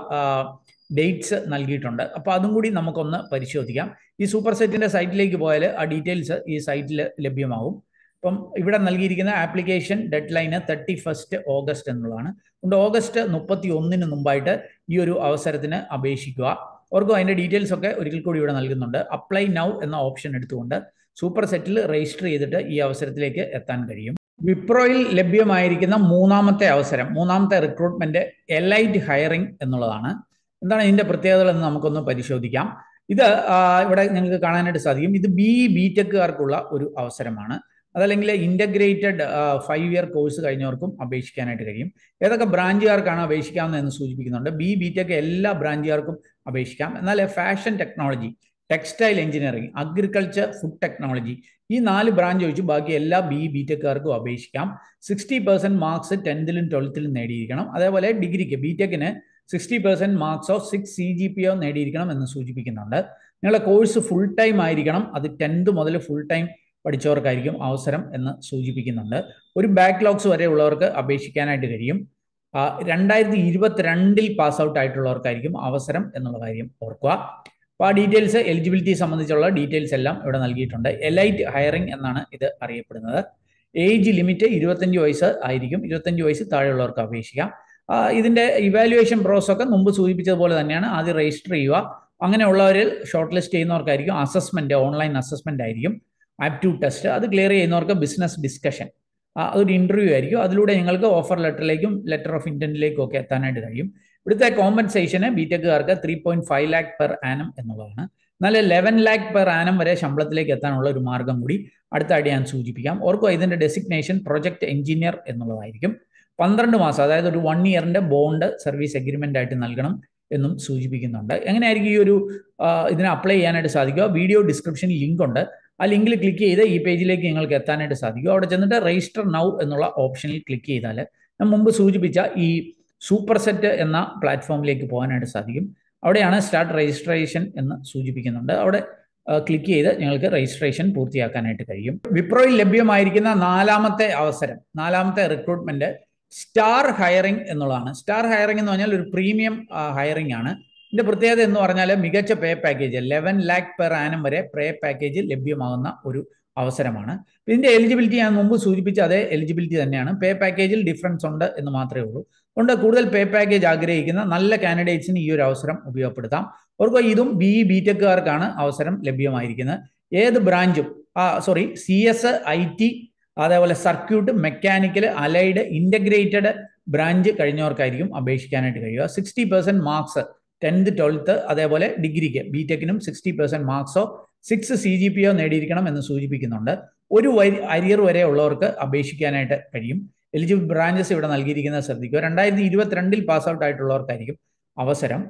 ഡേറ്റ്സ് നൽകിയിട്ടുണ്ട് അപ്പോൾ അതും കൂടി നമുക്കൊന്ന് പരിശോധിക്കാം ഈ സൂപ്പർ സെറ്റിന്റെ സൈറ്റിലേക്ക് പോയാൽ ആ ഡീറ്റെയിൽസ് ഈ സൈറ്റിൽ ലഭ്യമാകും അപ്പം ഇവിടെ നൽകിയിരിക്കുന്ന application deadline thirty first August എന്നുള്ളതാണ് അതുകൊണ്ട് ഓഗസ്റ്റ് മുപ്പത്തി ഒന്നിന് മുമ്പായിട്ട് ഈ ഒരു അവസരത്തിന് അപേക്ഷിക്കുക ഓർക്കും അതിന്റെ ഡീറ്റെയിൽസ് ഒക്കെ ഒരിക്കൽ കൂടി ഇവിടെ നൽകുന്നുണ്ട് അപ്ലൈ നൗ എന്ന ഓപ്ഷൻ എടുത്തുകൊണ്ട് സൂപ്പർ സെറ്റിൽ രജിസ്റ്റർ ചെയ്തിട്ട് ഈ അവസരത്തിലേക്ക് എത്താൻ കഴിയും വിപ്രോയിൽ ലഭ്യമായിരിക്കുന്ന മൂന്നാമത്തെ അവസരം മൂന്നാമത്തെ റിക്രൂട്ട്മെന്റ് എലൈറ്റ് ഹയറിംഗ് എന്നുള്ളതാണ് എന്താണ് ഇതിന്റെ പ്രത്യേകതകൾ എന്ന് നമുക്കൊന്ന് പരിശോധിക്കാം ഇത് ഇവിടെ നിങ്ങൾക്ക് കാണാനായിട്ട് സാധിക്കും ഇത് ബി ബി ടെക്കുകാർക്കുള്ള ഒരു അവസരമാണ് അതല്ലെങ്കിൽ ഇൻ്റഗ്രേറ്റഡ് ഫൈവ് ഇയർ കോഴ്സ് കഴിഞ്ഞവർക്കും അപേക്ഷിക്കാനായിട്ട് കഴിയും ഏതൊക്കെ ബ്രാഞ്ചുകാർക്കാണ് അപേക്ഷിക്കാവുന്നതെന്ന് സൂചിപ്പിക്കുന്നുണ്ട് ബി ബി ടെക് എല്ലാ ബ്രാഞ്ചുകാർക്കും അപേക്ഷിക്കാം എന്നാൽ fashion technology textile engineering agriculture food technology ഈ നാല് ബ്രാഞ്ച് ഒഴിച്ച് ബാക്കി എല്ലാ ബി ബി ടെക്കാർക്കും അപേക്ഷിക്കാം സിക്സ്റ്റി പെർസെന്റ് മാർക്സ് ടെൻത്തിലും ട്വൽത്തിലും നേടിയിരിക്കണം അതേപോലെ ഡിഗ്രിക്ക് ബി ടെക്കിന് സിക്സ്റ്റി പെർസെന്റ് മാർക്സോ six C G P A നേടിയിരിക്കണം എന്ന് സൂചിപ്പിക്കുന്നുണ്ട് നിങ്ങളുടെ കോഴ്സ് ഫുൾ ടൈം ആയിരിക്കണം അത് ടെൻത്ത് മുതൽ ഫുൾ ടൈം പഠിച്ചവർക്കായിരിക്കും അവസരം എന്ന് സൂചിപ്പിക്കുന്നുണ്ട് ഒരു ബാക്ക്ലോഗ്സ് വരെ ഉള്ളവർക്ക് അപേക്ഷിക്കാനായിട്ട് കഴിയും രണ്ടായിരത്തി ഇരുപത്തിരണ്ടിൽ പാസ് ഔട്ട് ആയിട്ടുള്ളവർക്കായിരിക്കും അവസരം എന്നുള്ള കാര്യം ഓർക്കുക അപ്പോൾ ആ ഡീറ്റെയിൽസ് എലിജിബിലിറ്റി സംബന്ധിച്ചുള്ള ഡീറ്റെയിൽസ് എല്ലാം ഇവിടെ നൽകിയിട്ടുണ്ട് എലൈറ്റ് ഹയറിംഗ് എന്നാണ് ഇത് അറിയപ്പെടുന്നത് ഏജ് ലിമിറ്റ് ഇരുപത്തഞ്ച് വയസ്സ് ആയിരിക്കും ഇരുപത്തഞ്ച് വയസ്സ് താഴെയുള്ളവർക്ക് അപേക്ഷിക്കാം ഇതിന്റെ ഇവാലുവേഷൻ പ്രോസസ് ഒക്കെ മുമ്പ് സൂചിപ്പിച്ചതുപോലെ തന്നെയാണ് ആദ്യം രജിസ്റ്റർ ചെയ്യുക അങ്ങനെയുള്ളവരിൽ ഷോർട്ട് ലിസ്റ്റ് ചെയ്യുന്നവർക്കായിരിക്കും അസസ്മെന്റ് ഓൺലൈൻ അസസ്മെന്റ് ആയിരിക്കും ആപ്റ്റ്യൂഡ് ടെസ്റ്റ് അത് ക്ലിയർ ചെയ്യുന്നവർക്ക് ബിസിനസ് ഡിസ്കഷൻ അതൊരു ഇന്റർവ്യൂ ആയിരിക്കും അതിലൂടെ നിങ്ങൾക്ക് ഓഫർ ലെറ്ററിലേക്കും ലെറ്റർ ഓഫ് ഇന്റന്റിലേക്കും ഒക്കെ എത്താനായിട്ട് കഴിയും ഇവിടുത്തെ കോമ്പൻസേഷന് ബി ടെക്കുകാർക്ക് three point five lakh per annum എന്നുള്ളതാണ് എന്നാൽ ലെവൻ ലാക്ക് പെർ ആനം വരെ ശമ്പളത്തിലേക്ക് എത്താനുള്ള ഒരു മാർഗം കൂടി അടുത്തായിട്ട് ഞാൻ സൂചിപ്പിക്കാം ഓർക്കുക ഇതിന്റെ ഡെസിഗ്നേഷൻ പ്രൊജക്ട് എഞ്ചിനീയർ എന്നുള്ളതായിരിക്കും പന്ത്രണ്ട് മാസം അതായത് ഒരു വൺ ഇയറിന്റെ ബോണ്ട് സർവീസ് എഗ്രിമെന്റ് ആയിട്ട് നൽകണം എന്നും സൂചിപ്പിക്കുന്നുണ്ട് എങ്ങനെയായിരിക്കും ഈ ഒരു ഇതിനെ അപ്ലൈ ചെയ്യാനായിട്ട് സാധിക്കുക വീഡിയോ ഡിസ്ക്രിപ്ഷനിൽ ലിങ്ക് ഉണ്ട് ആ ലിങ്കിൽ ക്ലിക്ക് ചെയ്ത് ഈ പേജിലേക്ക് നിങ്ങൾക്ക് എത്താനായിട്ട് സാധിക്കും അവിടെ ചെന്നിട്ട് രജിസ്റ്റർ നൗ എന്നുള്ള ഓപ്ഷനിൽ ക്ലിക്ക് ചെയ്താൽ ഞാൻ മുമ്പ് സൂചിപ്പിച്ച ഈ സൂപ്പർ സെറ്റ് എന്ന പ്ലാറ്റ്ഫോമിലേക്ക് പോകാനായിട്ട് സാധിക്കും അവിടെയാണ് സ്റ്റാർട്ട് രജിസ്ട്രേഷൻ എന്ന് സൂചിപ്പിക്കുന്നുണ്ട് അവിടെ ക്ലിക്ക് ചെയ്ത് നിങ്ങൾക്ക് രജിസ്ട്രേഷൻ പൂർത്തിയാക്കാനായിട്ട് കഴിയും വിപ്രോയിൽ ലഭ്യമായിരിക്കുന്ന നാലാമത്തെ അവസരം നാലാമത്തെ റിക്രൂട്ട്മെന്റ് സ്റ്റാർ ഹയറിംഗ് എന്നുള്ളതാണ് സ്റ്റാർ ഹയറിംഗ് എന്ന് പറഞ്ഞാൽ ഒരു പ്രീമിയം ഹയറിംഗ് ആണ് ഇതിന്റെ പ്രത്യേകത എന്ന് പറഞ്ഞാൽ മികച്ച pay package eleven lakh per annum വരെ പേ പാക്കേജ് ലഭ്യമാകുന്ന ഒരു അവസരമാണ് ഇതിന്റെ എലിജിബിലിറ്റി ഞാൻ മുമ്പ് സൂചിപ്പിച്ച അതേ എലിജിബിലിറ്റി തന്നെയാണ് പേ പാക്കേജിൽ ഡിഫറൻസ് ഉണ്ട് എന്ന് മാത്രമേ ഉള്ളൂ അതുകൊണ്ട് കൂടുതൽ പേ പാക്കേജ് ആഗ്രഹിക്കുന്ന നല്ല കാൻഡിഡേറ്റ്സിന് ഈ ഒരു അവസരം ഉപയോഗപ്പെടുത്താം ഓർക്കുക ഇതും ബി ബി ടെക്കുകാർക്കാണ് അവസരം ലഭ്യമായിരിക്കുന്നത് ഏത് ബ്രാഞ്ചും sorry C S I T അതേപോലെ circuit mechanical allied integrated branch കഴിഞ്ഞവർക്കായിരിക്കും അപേക്ഷിക്കാനായിട്ട് കഴിയുക sixty percent marks tenth twelfth അതേപോലെ ഡിഗ്രിക്ക് ബി ടെക്കിനും സിക്സ്റ്റി പെർസെന്റ് മാർക്സോ six C G P A നേടിയിരിക്കണം എന്ന് സൂചിപ്പിക്കുന്നുണ്ട് ഒരു അരിയർ വരെ ഉള്ളവർക്ക് അപേക്ഷിക്കാനായിട്ട് കഴിയും എലിജിബിൾ ബ്രാഞ്ചസ് ഇവിടെ നൽകിയിരിക്കുന്നത് ശ്രദ്ധിക്കുക രണ്ടായിരത്തി ഇരുപത്തിരണ്ടിൽ പാസ് ഔട്ട് ആയിട്ടുള്ളവർക്കായിരിക്കും അവസരം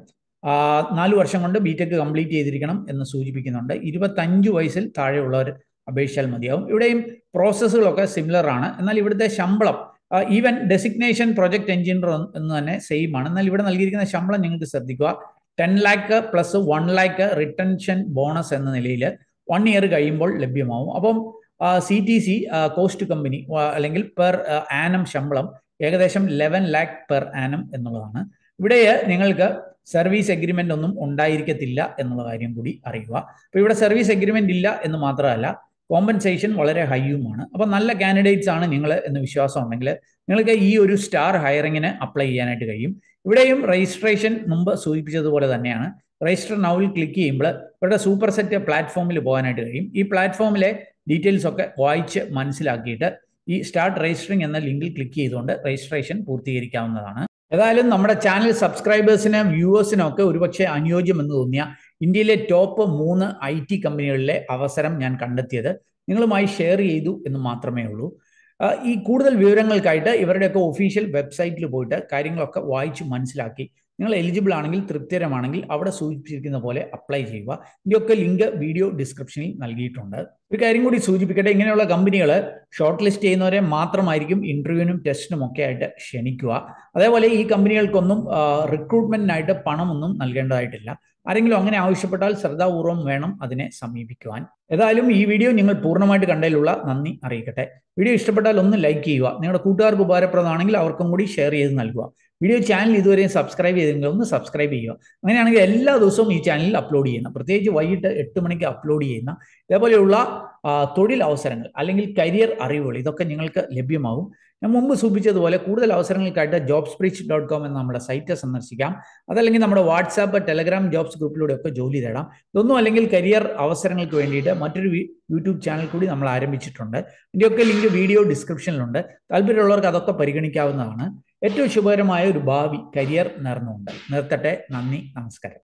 നാല് വർഷം കൊണ്ട് ബി ടെക് കംപ്ലീറ്റ് ചെയ്തിരിക്കണം എന്ന് സൂചിപ്പിക്കുന്നുണ്ട് ഇരുപത്തഞ്ച് വയസ്സിൽ താഴെയുള്ളവർ അപേക്ഷിച്ചാൽ മതിയാവും ഇവിടെയും പ്രോസസ്സുകളൊക്കെ സിമിലർ ആണ് എന്നാൽ ഇവിടുത്തെ ശമ്പളം ഈവൻ ഡെസിഗ്നേഷൻ പ്രൊജക്ട് എഞ്ചിനീയർ എന്ന് തന്നെ സെയിം ആണ് എന്നാൽ ഇവിടെ നൽകിയിരിക്കുന്ന ശമ്പളം നിങ്ങൾക്ക് ശ്രദ്ധിക്കുക ten lakh plus one lakh retention bonus എന്ന നിലയിൽ വൺ ഇയർ കഴിയുമ്പോൾ ലഭ്യമാവും അപ്പം C T C cost company അല്ലെങ്കിൽ പെർ ആനം ശമ്പളം ഏകദേശം ലെവൻ ലാക്ക് പെർ ആനം എന്നുള്ളതാണ് ഇവിടെ നിങ്ങൾക്ക് സർവീസ് എഗ്രിമെന്റ് ഒന്നും ഉണ്ടായിരിക്കത്തില്ല എന്നുള്ള കാര്യം കൂടി അറിയുക അപ്പോൾ ഇവിടെ സർവീസ് എഗ്രിമെന്റ് ഇല്ല എന്ന് മാത്രമല്ല കോമ്പൻസേഷൻ വളരെ ഹൈയുമാണ് അപ്പോൾ നല്ല കാൻഡിഡേറ്റ്സ് ആണ് നിങ്ങൾ എന്ന് വിശ്വാസം ഉണ്ടെങ്കിൽ നിങ്ങൾക്ക് ഈ ഒരു സ്റ്റാർ ഹയറിങ്ങിന് അപ്ലൈ ചെയ്യാനായിട്ട് കഴിയും ഇവിടെയും രജിസ്ട്രേഷൻ മുമ്പ് സൂചിപ്പിച്ചതുപോലെ തന്നെയാണ് രജിസ്റ്റർ നൗവിൽ ക്ലിക്ക് ചെയ്യുമ്പോൾ ഇവരുടെ സൂപ്പർ സെറ്റ് പ്ലാറ്റ്ഫോമിൽ പോകാനായിട്ട് കഴിയും ഈ പ്ലാറ്റ്ഫോമിലെ ഡീറ്റെയിൽസ് ഒക്കെ വായിച്ച് മനസ്സിലാക്കിയിട്ട് ഈ സ്റ്റാർട്ട് രജിസ്റ്ററിംഗ് എന്ന ലിങ്കിൽ ക്ലിക്ക് ചെയ്തുകൊണ്ട് രജിസ്ട്രേഷൻ പൂർത്തീകരിക്കാവുന്നതാണ് ഏതായാലും നമ്മുടെ ചാനൽ സബ്സ്ക്രൈബേഴ്സിനും വ്യൂവേഴ്സിനും ഒക്കെ ഒരുപക്ഷെ അനുയോജ്യം എന്ന് തോന്നിയ ഇന്ത്യയിലെ ടോപ്പ് മൂന്ന് ഐ ടി കമ്പനികളിലെ അവസരം ഞാൻ കണ്ടെത്തിയത് നിങ്ങളുമായി ഷെയർ ചെയ്തു എന്ന് മാത്രമേ ഉള്ളൂ ഈ കൂടുതൽ വിവരങ്ങൾക്കായിട്ട് ഇവരുടെയൊക്കെ ഒഫീഷ്യൽ വെബ്സൈറ്റിൽ പോയിട്ട് കാര്യങ്ങളൊക്കെ വായിച്ച് മനസ്സിലാക്കി നിങ്ങൾ എലിജിബിൾ ആണെങ്കിൽ തൃപ്തികരമാണെങ്കിൽ അവിടെ സൂചിപ്പിച്ചിരിക്കുന്ന പോലെ അപ്ലൈ ചെയ്യുക ഇതിൻ്റെയൊക്കെ ലിങ്ക് വീഡിയോ ഡിസ്ക്രിപ്ഷനിൽ നൽകിയിട്ടുണ്ട് ഒരു കാര്യം കൂടി സൂചിപ്പിക്കട്ടെ ഇങ്ങനെയുള്ള കമ്പനികൾ ഷോർട്ട് ലിസ്റ്റ് ചെയ്യുന്നവരെ മാത്രമായിരിക്കും ഇന്റർവ്യൂവിനും ടെസ്റ്റിനും ഒക്കെ ആയിട്ട് ക്ഷണിക്കുക അതേപോലെ ഈ കമ്പനികൾക്കൊന്നും റിക്രൂട്ട്മെന്റിനായിട്ട് പണമൊന്നും നൽകേണ്ടതായിട്ടില്ല ആരെങ്കിലും അങ്ങനെ ആവശ്യപ്പെട്ടാൽ ശ്രദ്ധാപൂർവം വേണം അതിനെ സമീപിക്കുവാൻ ഏതായാലും ഈ വീഡിയോ നിങ്ങൾ പൂർണ്ണമായിട്ട് കണ്ടതിലുള്ള നന്ദി അറിയിക്കട്ടെ വീഡിയോ ഇഷ്ടപ്പെട്ടാൽ ഒന്ന് ലൈക്ക് ചെയ്യുക നിങ്ങളുടെ കൂട്ടുകാർക്ക് ഉപകാരപ്രദമാണെങ്കിൽ അവർക്കും കൂടി ഷെയർ ചെയ്ത് നൽകുക വീഡിയോ ചാനൽ ഇതുവരെയും സബ്സ്ക്രൈബ് ചെയ്തെങ്കിൽ ഒന്ന് സബ്സ്ക്രൈബ് ചെയ്യുക അങ്ങനെയാണെങ്കിൽ എല്ലാ ദിവസവും ഈ ചാനലിൽ അപ്ലോഡ് ചെയ്യുന്ന പ്രത്യേകിച്ച് വൈകിട്ട് എട്ട് മണിക്ക് അപ്ലോഡ് ചെയ്യുന്ന ഇതേപോലെയുള്ള തൊഴിൽ അവസരങ്ങൾ അല്ലെങ്കിൽ കരിയർ അറിവുകൾ ഇതൊക്കെ നിങ്ങൾക്ക് ലഭ്യമാകും ഞാൻ മുമ്പ് സൂചിപ്പിച്ചതുപോലെ കൂടുതൽ അവസരങ്ങൾക്കായിട്ട് ജോബ് സ്പ്രീച്ച് ഡോട്ട് കോം എന്ന നമ്മുടെ സൈറ്റ് സന്ദർശിക്കാം അതല്ലെങ്കിൽ നമ്മുടെ വാട്സാപ്പ് ടെലഗ്രാം ജോബ്സ് ഗ്രൂപ്പിലൂടെ ഒക്കെ ജോലി തേടാം ഇതൊന്നും അല്ലെങ്കിൽ കരിയർ അവസരങ്ങൾക്ക് വേണ്ടിയിട്ട് മറ്റൊരു യൂട്യൂബ് ചാനൽ കൂടി നമ്മൾ ആരംഭിച്ചിട്ടുണ്ട് ഇതിൻ്റെയൊക്കെ ലിങ്ക് വീഡിയോ ഡിസ്ക്രിപ്ഷനിലുണ്ട് താല്പര്യമുള്ളവർക്ക് അതൊക്കെ പരിഗണിക്കാവുന്നതാണ് ഏറ്റവും ശുഭകരമായ ഒരു ഭാവി കരിയർ നേർന്നുകൊണ്ട് നിർത്തട്ടെ നന്ദി നമസ്കാരം